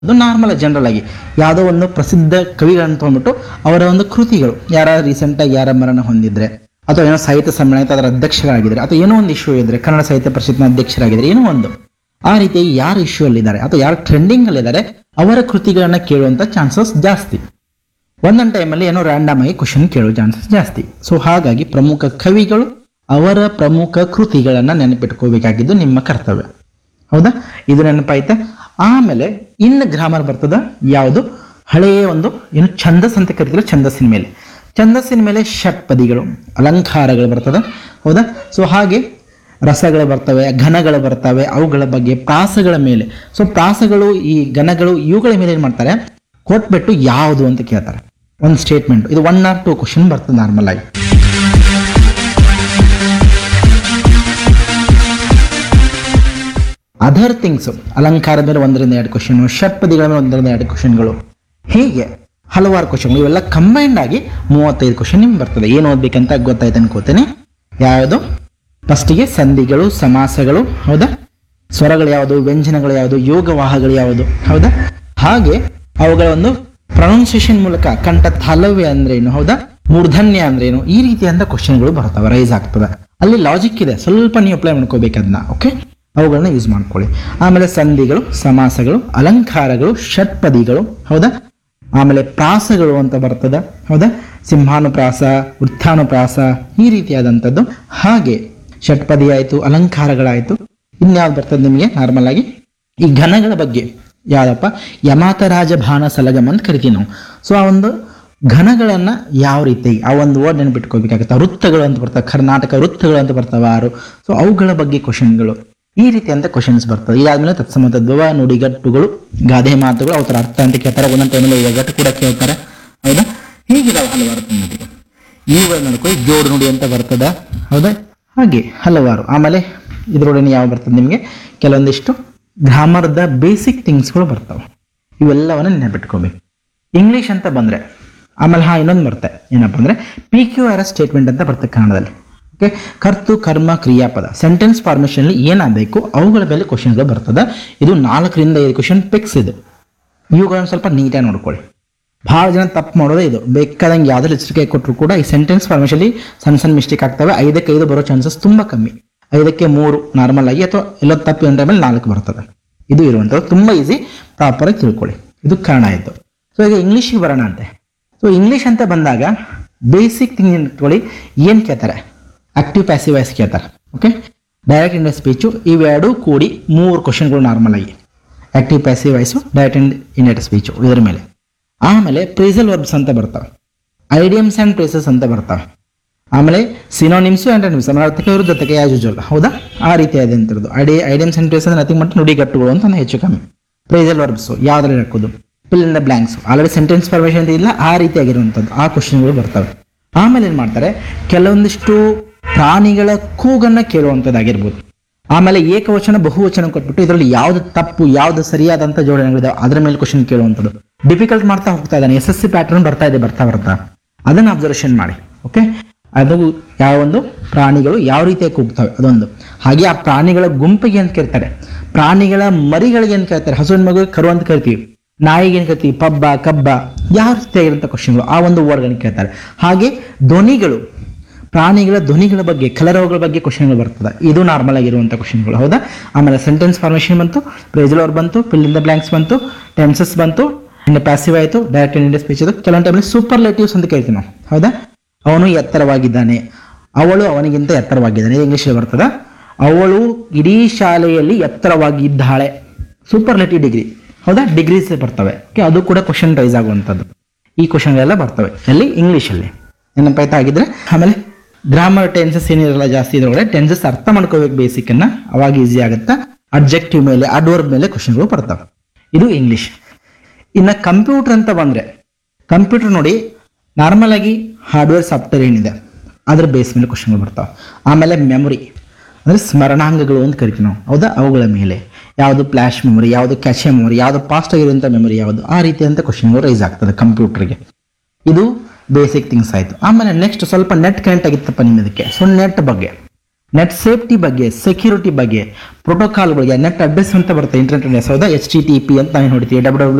ಅದು normal general ಆಗಿ ಯಾವುದೋ ಒಂದು ಪ್ರಸಿದ್ಧ ಕವಿಗಳಂತ ತೊಗೊಂಡ್ಬಿಟ್ಟು ಅವರ ಒಂದು ಕೃತಿಗಳು ಯಾರ ರೀಸೆಂಟಾಗಿ ಯಾರ ಮರಣ ಹೊಂದಿದ್ರೆ ಅಥವಾ ಏನೋ ಸಾಹಿತ್ಯ ಸಮ್ಮೇಳನ ಅದರ ಅಧ್ಯಕ್ಷರಾಗಿದ್ದಾರೆ ಅಥವಾ ಏನೋ ಒಂದು ಇಶ್ಯೂ ಇದ್ರೆ ಕನ್ನಡ ಸಾಹಿತ್ಯ ಪರಿಷತ್ನ ಅಧ್ಯಕ್ಷರಾಗಿದ್ದಾರೆ ಏನೋ ಒಂದು ಆ ರೀತಿ ಯಾರು ಇಶ್ಯೂ ಅಲ್ಲಿದ್ದಾರೆ ಅಥವಾ ಯಾರು ಟ್ರೆಂಡಿಂಗ್ ಅಲ್ಲಿದ್ದಾರೆ ಅವರ ಕೃತಿಗಳನ್ನ ಕೇಳುವಂತ ಚಾನ್ಸಸ್ ಜಾಸ್ತಿ ಒಂದೊಂದು ಟೈಮಲ್ಲಿ ಏನೋ ರ್ಯಾಂಡಮ್ ಆಗಿ ಕ್ವಶನ್ ಕೇಳೋ ಚಾನ್ಸಸ್ ಜಾಸ್ತಿ ಸೊ ಹಾಗಾಗಿ ಪ್ರಮುಖ ಕವಿಗಳು ಅವರ ಪ್ರಮುಖ ಕೃತಿಗಳನ್ನ ನೆನಪಿಟ್ಕೋಬೇಕಾಗಿದ್ದು ನಿಮ್ಮ ಕರ್ತವ್ಯ ಹೌದಾ ಇದು ನೆನಪಾಯ್ತಾ ಆಮೇಲೆ ಇನ್ನು ಗ್ರಾಮರ್ ಬರ್ತದ ಯಾವುದು ಹಳೆಯ ಒಂದು ಏನು ಛಂದಸ್ ಅಂತ ಕರಿತಾರೆ ಛಂದಸ್ಸಿನ ಮೇಲೆ ಛಂದಸ್ಸಿನ ಮೇಲೆ ಷಟ್ಪದಿಗಳು ಅಲಂಕಾರಗಳು ಬರ್ತದ ಹೌದಾ ಸೊ ಹಾಗೆ ರಸಗಳು ಬರ್ತವೆ ಘನಗಳು ಬರ್ತವೆ ಅವುಗಳ ಬಗ್ಗೆ ಪ್ರಾಸಗಳ ಮೇಲೆ ಸೊ ಪ್ರಾಸಗಳು ಈ ಘನಗಳು ಇವುಗಳ ಮೇಲೆ ಏನ್ ಮಾಡ್ತಾರೆ ಕೊಟ್ಬಿಟ್ಟು ಯಾವುದು ಅಂತ ಕೇಳ್ತಾರೆ ಒಂದು ಸ್ಟೇಟ್ಮೆಂಟ್ ಇದು ಒನ್ ಆರ್ ಟೂ ಕ್ವಶನ್ ಬರ್ತದೆ ನಾರ್ಮಲ್ ಆಗಿ ಅದರ್ ಥಿಂಗ್ಸ್ ಅಲಂಕಾರದ ಮೇಲೆ ಒಂದರಿಂದ ಎರಡು ಕ್ವಶನ್ ಷಟ್ಪದಿಗಳ ಮೇಲೆ ಒಂದರಿಂದ ಎರಡು ಕ್ವಶನ್ಗಳು ಹೀಗೆ ಹಲವಾರು ಕ್ವಶನ್ಗಳು ಇವೆಲ್ಲ ಕಂಬೈಂಡ್ ಆಗಿ ಮೂವತ್ತೈದು ಕ್ವಶನ್ ನಿಮ್ಗೆ ಬರ್ತದೆ ಏನು ಓದ್ಬೇಕಂತ ಗೊತ್ತಾಯ್ತು ಅನ್ಕೋತೇನೆ ಯಾವುದು ಫಸ್ಟಿಗೆ ಸಂಧಿಗಳು ಸಮಾಸಗಳು ಹೌದಾ ಸ್ವರಗಳು ಯಾವುದು ವ್ಯಂಜನಗಳು ಯಾವುದು ಯೋಗವಾಹಗಳು ಯಾವುದು ಹೌದಾ ಹಾಗೆ ಅವುಗಳ ಒಂದು ಪ್ರೊನೌನ್ಸಿಯೇಷನ್ ಮೂಲಕ ಕಂಠ ತಾಲವ್ಯ ಅಂದ್ರೆ ಏನು ಹೌದಾ ಮೂರ್ಧನ್ಯ ಅಂದ್ರೆ ಏನು ಈ ರೀತಿಯಾದ ಕ್ವಶನ್ಗಳು ಬರ್ತವೆ ರೈಸ್ ಆಗ್ತದೆ ಅಲ್ಲಿ ಲಾಜಿಕ್ ಇದೆ ಸ್ವಲ್ಪ ನೀವು ಅಪ್ಲೈ ಮಾಡ್ಕೋಬೇಕು ಅದನ್ನ ಓಕೆ ಅವುಗಳನ್ನ ಯೂಸ್ ಮಾಡ್ಕೊಳ್ಳಿ ಆಮೇಲೆ ಸಂಧಿಗಳು ಸಮಾಸಗಳು ಅಲಂಕಾರಗಳು ಷಟ್ಪದಿಗಳು ಹೌದಾ ಆಮೇಲೆ ಪ್ರಾಸಗಳು ಅಂತ ಬರ್ತದ ಹೌದಾ ಸಿಂಹಾನುಪ್ರಾಸ ವೃತ್ತಾನುಪ್ರಾಸ ಈ ರೀತಿಯಾದಂಥದ್ದು ಹಾಗೆ ಷಟ್ಪದಿ ಆಯಿತು ಅಲಂಕಾರಗಳಾಯಿತು ಇನ್ಯಾವ್ದು ಬರ್ತದೆ ನಿಮಗೆ ನಾರ್ಮಲ್ ಆಗಿ ಈ ಘನಗಳ ಬಗ್ಗೆ ಯಾವ್ದಪ್ಪ ಯಮಾತರಾಜ ಭಾನ ಸಲಗಮ್ ಅಂತ ಕರಿತೀವಿ ನಾವು ಸೊ ಆ ಒಂದು ಘನಗಳನ್ನ ಯಾವ ರೀತಿ ಆ ಒಂದು ವರ್ಡ್ ನೆನಪಿಟ್ಕೋಬೇಕಾಗುತ್ತೆ ವೃತ್ತಗಳು ಅಂತ ಬರ್ತಾವೆ ಕರ್ನಾಟಕ ವೃತ್ತಗಳು ಅಂತ ಬರ್ತಾವೆ ಆರು ಸೊ ಅವುಗಳ ಬಗ್ಗೆ ಕ್ವಶನ್ಗಳು ಈ ರೀತಿಯಂತ ಕ್ವಶನ್ಸ್ ಬರ್ತವೆ ಇದಾದ್ಮೇಲೆ ತತ್ಸಮ ತದ್ಭವ ನುಡಿಗಟ್ಟುಗಳು ಗಾದೆ ಮಾತುಗಳು ಅವತರ ಅರ್ಥ ಅಂತ ಕೇಳ್ತಾರೆ ಒಂದೊಂದು ಟೈಮಲ್ಲಿ ಒಗಟ್ಟು ಕೂಡ ಕೇಳ್ತಾರೆ ಹೌದಾ ಹೀಗಿದಾವೆ ಹಲವಾರು ಸಂಗತಿಗಳು ಇವುಗಳು ನೋಡ್ಕೊಳ್ಳಿ ಜೋಡು ನುಡಿ ಅಂತ ಬರ್ತದ ಹೌದಾ ಹಾಗೆ ಹಲವಾರು ಆಮೇಲೆ ಇದರೊಡನೆ ಯಾವ ಬರ್ತದೆ ನಿಮಗೆ ಕೆಲವೊಂದಿಷ್ಟು ಗ್ರಾಮರ್ದ ಬೇಸಿಕ್ ಥಿಂಗ್ಸ್ಗಳು ಬರ್ತವೆ ಇವೆಲ್ಲವನ್ನ ನೆನಪಿಟ್ಕೋಬೇಕು ಇಂಗ್ಲಿಷ್ ಅಂತ ಬಂದ್ರೆ ಆಮೇಲೆ ಹಾ ಇನ್ನೊಂದು ಬರುತ್ತೆ ಏನಪ್ಪ ಅಂದ್ರೆ P Q R S statement ಅಂತ ಬರ್ತದೆ ಕನ್ನಡದಲ್ಲಿ ಓಕೆ ಕರ್ತು ಕರ್ಮ ಕ್ರಿಯಾಪದ ಸೆಂಟೆನ್ಸ್ ಫಾರ್ಮೇಷನ್ ಏನಾಗಬೇಕು ಅವುಗಳ ಮೇಲೆ ಕ್ವಶನ್ಗಳು ಬರ್ತದೆ ಇದು ನಾಲ್ಕರಿಂದ ಐದು ಕ್ವಶನ್ ಪಿಕ್ಸ್ ಇದು ಇವುಗಳನ್ನ ಸ್ವಲ್ಪ ನೀಟಾಗಿ ನೋಡ್ಕೊಳ್ಳಿ ಭಾಳ ಜನ ತಪ್ಪು ಮಾಡೋದೇ ಇದು ಬೇಕಾದಂಗೆ ಯಾವ್ದಾದ್ರು ಎಚ್ಚರಿಕೆ ಕೊಟ್ಟರು ಕೂಡ ಈ ಸೆಂಟೆನ್ಸ್ ಫಾರ್ಮೇಷನ್ಲಿ ಸಣ್ಣ ಸಣ್ಣ ಮಿಸ್ಟೇಕ್ ಆಗ್ತವೆ ಐದಕ್ಕೆ ಐದು ಬರೋ ಚಾನ್ಸಸ್ ತುಂಬ ಕಮ್ಮಿ ಐದಕ್ಕೆ ಮೂರು ನಾರ್ಮಲ್ ಆಗಿ ಅಥವಾ ಎಲ್ಲೋ ತಪ್ಪು ಅಂತ ಮೇಲೆ ನಾಲ್ಕು ಬರ್ತದೆ ಇದು ಇರುವಂಥದ್ದು ತುಂಬ ಈಸಿ ಪ್ರಾಪರಾಗಿ ತಿಳ್ಕೊಳ್ಳಿ ಇದು ಕಾರಣ ಆಯಿತು ಸೊ ಈಗ ಇಂಗ್ಲೀಷಿಗೆ ಬರೋಣ ಅಂತೆ ಸೊ ಇಂಗ್ಲೀಷ್ ಅಂತ ಬಂದಾಗ ಬೇಸಿಕ್ ಥಿಂಗ್ ಇಟ್ಕೊಳ್ಳಿ ಏನು ಕೇಳ್ತಾರೆ ಆಕ್ಟಿವ್ ಪ್ಯಾಸಿವ್ ವಾಯ್ಸ್ ಕೇಳ್ತಾರೆ ಓಕೆ ಡೈರೆಕ್ಟ್ ಇಂಡ ಸ್ಪೀಚು ಇವೆರಡೂ ಕೂಡಿ ಮೂರು ಕ್ವಶನ್ಗಳು ನಾರ್ಮಲ್ ಆಗಿ ಆಕ್ಟಿವ್ ಪ್ಯಾಸಿವ್ ವಾಯ್ಸು ಡೈರೆಕ್ಟ್ ಇಂಡ್ ಇಂಡೈರೆಕ್ಟ್ ಸ್ಪೀಚು ಇದರ ಮೇಲೆ ಆಮೇಲೆ ಪ್ರೇಸಲ್ ವರ್ಬ್ಸ್ ಅಂತ ಬರ್ತಾವೆ ಐಡಿಯಮ್ಸ್ ಆ್ಯಂಡ್ ಪ್ಲೇಸಸ್ ಅಂತ ಬರ್ತಾವೆ ಆಮೇಲೆ ಸಿನೋನಿಮ್ಸು ಆ್ಯಂಡ್ ಅನಿಮ್ಸ್ ಅರ್ಥಕ್ಕೆ ವಿರುದ್ಧತೆಗೆ ಯಾಸ್ ಯೂಜುವಲ್ ಹೌದಾ ಆ ರೀತಿಯಾದಂಥದ್ದು ಐಡಿ ಐಡಿಯಮ್ಸ್ ಆ್ಯಂಡ್ ಪ್ಲೇಸಸ್ ನಥಿಂಗ್ ಮತ್ತೆ ನುಡಿಗಟ್ಟುಗಳು ಅಂತ ಹೆಚ್ಚು ಕಮ್ಮಿ ಪ್ರೇಸಲ್ ವರ್ಬ್ಸು ಯಾವ್ದ್ರಲ್ಲಿ ಹಾಕೋದು fill in the blanks already sentence formation ಇಲ್ಲ ಆ ರೀತಿಯಾಗಿರುವಂಥದ್ದು ಆ ಕ್ವಶನ್ಗಳು ಬರ್ತವೆ ಆಮೇಲೆ ಏನು ಮಾಡ್ತಾರೆ ಕೆಲವೊಂದಿಷ್ಟು ಪ್ರಾಣಿಗಳ ಕೂಗನ್ನ ಕೇಳುವಂಥದ್ದಾಗಿರ್ಬೋದು ಆಮೇಲೆ ಏಕವಚನ ಬಹುವಚನ ಕೊಟ್ಬಿಟ್ಟು ಇದರಲ್ಲಿ ಯಾವ್ದು ತಪ್ಪು ಯಾವ್ದು ಸರಿಯಾದಂಥ ಜೋಡಣೆಗಳಿದೆ ಅದರ ಮೇಲೆ ಕ್ವಶನ್ ಕೇಳುವಂಥದ್ದು ಡಿಫಿಕಲ್ಟ್ ಮಾಡ್ತಾ ಹೋಗ್ತಾ ಇದ್ದಾನೆ ಎಸ್ ಎಸ್ ಸಿ ಪ್ಯಾಟರ್ನ್ ಬರ್ತಾ ಇದೆ ಬರ್ತಾ ಬರ್ತಾ ಅದನ್ನ ಅಬ್ಸರ್ವೇಷನ್ ಮಾಡಿ ಓಕೆ ಅದು ಯಾವ ಒಂದು ಪ್ರಾಣಿಗಳು ಯಾವ ರೀತಿಯಾಗಿ ಕೂಗ್ತವೆ ಅದೊಂದು ಹಾಗೆ ಆ ಪ್ರಾಣಿಗಳ ಗುಂಪಿಗೆ ಅಂತ ಕರೀತಾರೆ ಪ್ರಾಣಿಗಳ ಮರಿಗಳಿಗೆ ಅಂತ ಕರೀತಾರೆ ಹಸುವಿನ ಮಗು ಕರು ಅಂತ ಕರಿತೀವಿ ನಾಯಿಗೆ ಏನು ಕರಿತೀವಿ ಪಬ್ಬ ಕಬ್ಬ ಯಾವ ರೀತಿಯಾಗಿರುವಂಥ ಕ್ವಶನ್ಗಳು ಆ ಒಂದು ವರ್ಡ್ಗಳನ್ನ ಕೇಳ್ತಾರೆ ಹಾಗೆ ಧ್ವನಿಗಳು ಪ್ರಾಣಿಗಳ ಧ್ವನಿಗಳ ಬಗ್ಗೆ ಕಲರವಗಳ ಬಗ್ಗೆ ಕ್ವಶನ್ಗಳು ಬರ್ತದೆ ಇದು ನಾರ್ಮಲ್ ಆಗಿರುವಂಥ ಕ್ವಶನ್ಗಳು ಹೌದಾ ಆಮೇಲೆ ಸೆಂಟೆನ್ಸ್ ಫಾರ್ಮೇಷನ್ ಬಂತು ಪ್ರೇಜಲ್ ಅವ್ರು ಬಂತು ಫಿಲ್ ಇನ್ ದ ಬ್ಲಾಂಕ್ಸ್ ಬಂತು ಟೆನ್ಸಸ್ ಬಂತು ಇನ್ನು ಪ್ಯಾಸಿವ್ ಆಯಿತು ಡೈರೆಕ್ಟ್ ಇಂಡಿಯಾ ಸ್ಪೀಚ್ ಅದು ಕೆಲವೊಂದು ಟೈಮಲ್ಲಿ ಸೂಪರ್ಲೇಟಿವ್ಸ್ ಅಂತ ಕರಿತೀವಿ ನಾವು ಹೌದಾ ಅವನು ಎತ್ತರವಾಗಿದ್ದಾನೆ ಅವಳು ಅವನಿಗಿಂತ ಎತ್ತರವಾಗಿದ್ದಾನೆ ಇದು ಇಂಗ್ಲೀಷಲ್ಲಿ ಬರ್ತದ ಅವಳು ಇಡೀ ಶಾಲೆಯಲ್ಲಿ ಎತ್ತರವಾಗಿದ್ದಾಳೆ ಸೂಪರ್ಲೇಟಿವ್ ಡಿಗ್ರಿ ಹೌದಾ ಡಿಗ್ರೀಸ್ ಬರ್ತವೆ ಓಕೆ ಅದು ಕೂಡ ಕ್ವಶನ್ ರೈಸ್ ಆಗುವಂಥದ್ದು ಈ ಕ್ವಶನ್ಗಳೆಲ್ಲ ಬರ್ತವೆ ಎಲ್ಲಿ ಇಂಗ್ಲೀಷಲ್ಲಿ ನೆನಪಾಯ್ತಾ ಆಗಿದ್ರೆ ಆಮೇಲೆ ಗ್ರಾಮರ್ ಟೆನ್ಸಸ್ ಏನಿರಲ್ಲ ಜಾಸ್ತಿ ಇದ್ರೊಳಗಡೆ ಟೆನ್ಸಸ್ ಅರ್ಥ ಮಾಡ್ಕೋಬೇಕು ಬೇಸಿಕ್ ಅನ್ನ ಅವಾಗ ಈಸಿ ಆಗುತ್ತಾ ಅಬ್ಜೆಕ್ಟಿವ್ ಮೇಲೆ ಅಡ್ವರ್ಬ್ ಮೇಲೆ ಕ್ವಶನ್ಗಳು ಬರ್ತವೆ ಇದು ಇಂಗ್ಲಿಷ್ ಇನ್ನು ಕಂಪ್ಯೂಟರ್ ಅಂತ ಬಂದ್ರೆ ಕಂಪ್ಯೂಟರ್ ನೋಡಿ ನಾರ್ಮಲ್ ಆಗಿ ಹಾರ್ಡ್ವೇರ್ ಸಾಫ್ಟ್ವೇರ್ ಏನಿದೆ ಅದ್ರ ಬೇಸ್ ಮೇಲೆ ಕ್ವಶನ್ಗಳು ಬರ್ತಾವೆ ಆಮೇಲೆ ಮೆಮೊರಿ ಅಂದ್ರೆ ಸ್ಮರಣಾಂಗಗಳು ಅಂತ ಕರಿತೀವಿ ನಾವು ಹೌದಾ ಅವುಗಳ ಮೇಲೆ ಯಾವುದು ಫ್ಲಾಶ್ ಮೆಮೊರಿ ಯಾವುದು ಕ್ಯಾಶೆ ಮೆಮೊರಿ ಯಾವುದು ಫಾಸ್ಟ್ ಆಗಿರುವಂಥ ಮೆಮೊರಿ ಯಾವುದು ಆ ರೀತಿಯಂತ ಕ್ವಶನ್ಗಳು ರೈಸ್ ಆಗ್ತದೆ ಕಂಪ್ಯೂಟರ್ಗೆ ಇದು ಬೇಸಿಕ್ ಥಿಂಗ್ಸ್ ಆಯಿತು ಆಮೇಲೆ ನೆಕ್ಸ್ಟ್ ಸ್ವಲ್ಪ ನೆಟ್ ಕನೆಕ್ಟ್ ಆಗಿತ್ತಪ್ಪ ನಿಮ್ಮದಕ್ಕೆ ಸೊ ನೆಟ್ ಬಗ್ಗೆ ನೆಟ್ ಸೇಫ್ಟಿ ಬಗ್ಗೆ ಸೆಕ್ಯೂರಿಟಿ ಬಗ್ಗೆ ಪ್ರೋಟೋಕಾಲ್ಗಳಿಗೆ ನೆಟ್ ಅಡ್ರೆಸ್ ಅಂತ ಬರುತ್ತೆ ಇಂಟರ್ನೆಟ್ ಅಡ್ರೆಸ್ ಹೌದಾ ಎಚ್ ಟಿ ಟಿ ಪಿ ಅಂತ ನಾವು ನೋಡ್ತೀವಿ ಡಬ್ಲ್ಯೂ